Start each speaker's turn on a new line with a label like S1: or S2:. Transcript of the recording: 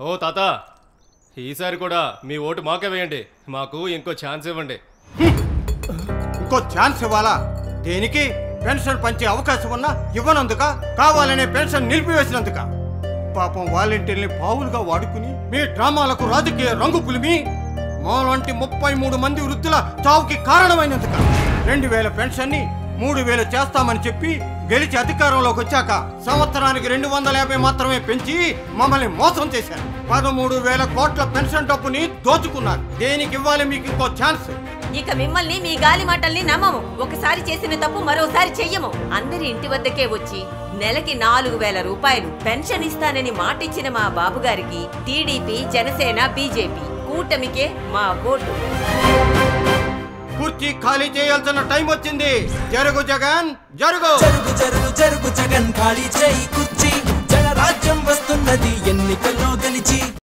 S1: ఓ తాత ఈసారి కూడా మీ ఓటు మాకే వేయండి మాకు ఇంకో ఛాన్స్ ఇవ్వండి
S2: ఇంకో ఛాన్స్ ఇవ్వాలా దేనికి పెన్షన్ పంచే అవకాశం ఉన్నా ఇవ్వనందుక కావాలనే పెన్షన్ నిలిపివేసినందుక పాపం వాలంటీర్ని పావులుగా వాడుకుని మీ డ్రామాలకు రాజకీయ రంగు పులిమి మాలాంటి ముప్పై మూడు మంది వృద్ధుల చావుకి కారణమైనందుక రెండు వేల పెన్షన్ని మూడు వేలు చేస్తామని చెప్పి గెలిచి అధికారంలోకి వచ్చాక సంవత్సరానికి రెండు వందల యాభై మాత్రమే పెంచి మమ్మల్ని మోసం చేశారు పదమూడు వేల కోట్ల పెన్షన్ డబ్బుని దోచుకున్నారు దేనికి ఇవ్వాలి మీకు ఇంకో ఛాన్స్
S3: ఇక మిమ్మల్ని మీ గాలి మాటల్ని నమ్మము ఒకసారి చేసిన తప్పు మరోసారి చెయ్యము అందరి ఇంటి వద్దకే వచ్చి నెలకి నాలుగు వేల రూపాయలు పెన్షన్ ఇస్తానని మాటిచ్చిన మా బాబుగారికి టీడీపీ జనసేన బీజేపీ కూటమికే మా ఓటు
S2: కుర్చీ ఖాళీ చేయాల్సిన టైం వచ్చింది జరుగు జగన్ జరుగు
S4: జరుగు జరుగు జరుగు జగన్ ఖాళీ చేయి కుర్చీ జనరాజ్యం వస్తున్నది ఎన్నికల్లో గెలిచి